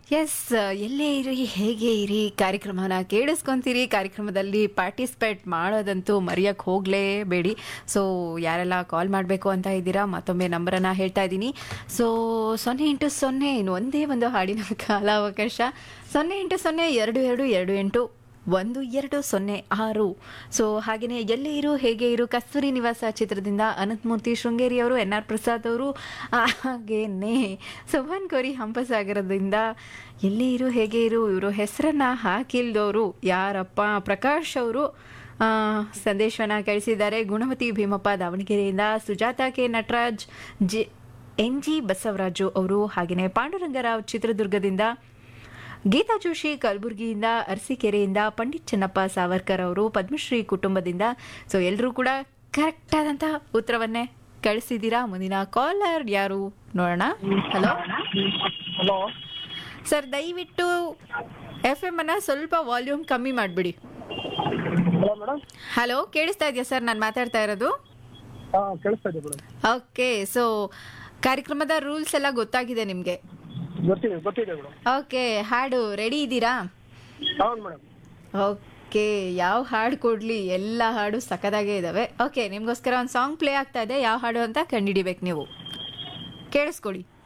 S ಎಲ್ಲೇ ಇರಿ ಹೇಗೆ ಇರಿ ಕಾರ್ಯಕ್ರಮನ ಕೇಳಿಸ್ಕೊಂತೀರಿ ಕಾರ್ಯಕ್ರಮದಲ್ಲಿ ಪಾರ್ಟಿಸಿಪೇಟ್ ಮಾಡೋದಂತೂ ಮರೆಯಕ್ಕೆ ಹೋಗಲೇಬೇಡಿ ಸೊ ಯಾರೆಲ್ಲ ಕಾಲ್ ಮಾಡಬೇಕು ಅಂತ ಇದ್ದೀರಾ ಮತ್ತೊಮ್ಮೆ ನಂಬರನ್ನು ಹೇಳ್ತಾ ಇದ್ದೀನಿ ಸೊ ಸೊನ್ನೆ ಎಂಟು ಸೊನ್ನೆ ಇನ್ನು ಒಂದೇ ಒಂದು ಹಾಡಿನ ಕಾಲಾವಕಾಶ ಸೊನ್ನೆ ಎಂಟು ಸೊನ್ನೆ ಎರಡು ಎರಡು ಎರಡು ಎಂಟು ಒಂದು ಎರಡು ಸೊನ್ನೆ ಆರು ಸೊ ಹಾಗೆಯೇ ಎಲ್ಲೇ ಇರು ಹೇಗೆ ಇರು ಕಸ್ತೂರಿ ನಿವಾಸ ಚಿತ್ರದಿಂದ ಅನಂತಮೂರ್ತಿ ಶೃಂಗೇರಿ ಅವರು ಎನ್ ಆರ್ ಪ್ರಸಾದ್ ಅವರು ಹಾಗೇನೆ ಸುಭನ್ ಕೋರಿ ಹಂಪಸಾಗರದಿಂದ ಎಲ್ಲೇ ಇರು ಹೇಗೆ ಇರು ಇವರು ಹೆಸರನ್ನ ಹಾಕಿಲ್ದವರು ಯಾರಪ್ಪ ಪ್ರಕಾಶ್ ಅವರು ಆ, ಸಂದೇಶವನ್ನ ಕಳಿಸಿದ್ದಾರೆ ಗುಣವತಿ ಭೀಮಪ್ಪ ದಾವಣಗೆರೆಯಿಂದ Sujatha K Nataraj G N G Basavaraju ಅವರು ಹಾಗೆಯೇ ಪಾಂಡುರಂಗರಾವ್ ಚಿತ್ರದುರ್ಗದಿಂದ ಗೀತಾ ಜೋಶಿ ಕಲಬುರಗಿಯಿಂದ ಅರಸೀಕೆರೆಯಿಂದ ಪಂಡಿತ್ ಚೆನ್ನಪ್ಪ ಸಾವರ್ಕರ್ ಅವರು ಪದ್ಮಶ್ರೀ ಕುಟುಂಬದಿಂದ ಸೊ ಎಲ್ಲರೂ ಕೂಡ ಕರೆಕ್ಟ್ ಆದಂತಹ ಉತ್ತರವನ್ನೇ ಕಳಿಸಿದ್ದೀರಾ ಮುಂದಿನ ಕಾಲರ್ ಯಾರು ನೋಡೋಣ ಹಲೋ ಹಲೋ ಸರ್ ದಯವಿಟ್ಟು ಎಫ್ ಎಮ್ ಅನ್ನ ಸ್ವಲ್ಪ ವಾಲ್ಯೂಮ್ ಕಮ್ಮಿ ಮಾಡಿಬಿಡಿ ಹಲೋ ಮೇಡಮ್ ಹಲೋ ಕೇಳಿಸ್ತಾ ಇದೆಯಾ ಸರ್ ನಾನು ಮಾತಾಡ್ತಾ ಇರೋದು ಹಾ ಕೇಳಿಸ್ತಾ ಇದೆ ಮೇಡಮ್ ಓಕೆ ಸೊ ಕಾರ್ಯಕ್ರಮದ ರೂಲ್ಸ್ ಎಲ್ಲ ಗೊತ್ತಾಗಿದೆ ನಿಮಗೆ ಗೊತ್ತಿದೆ ಗೊತ್ತಿದೆ ಮೇಡಮ್ ಓಕೆ ಹಾಡು ರೆಡಿ ಇದ್ದೀರಾ ಹೌದು ಮೇಡಮ್ ಓಕೆ ಯಾವ ಹಾಡು ಕೊಡ್ಲಿ ಎಲ್ಲ ಹಾಡು ಸಖತ್ತಾಗೇ ಇದಾವೆ ಓಕೆ ನಿಮ್ಗೋಸ್ಕರ ಒಂದು ಸಾಂಗ್ ಪ್ಲೇ ಆಗ್ತಾ ಇದೆ ಯಾವ ಹಾಡು ಅಂತ ಕಂಡುಹಿಡಿಬೇಕು ನೀವು ಕೇಳಿಸ್ಕೊಳ್ಳಿ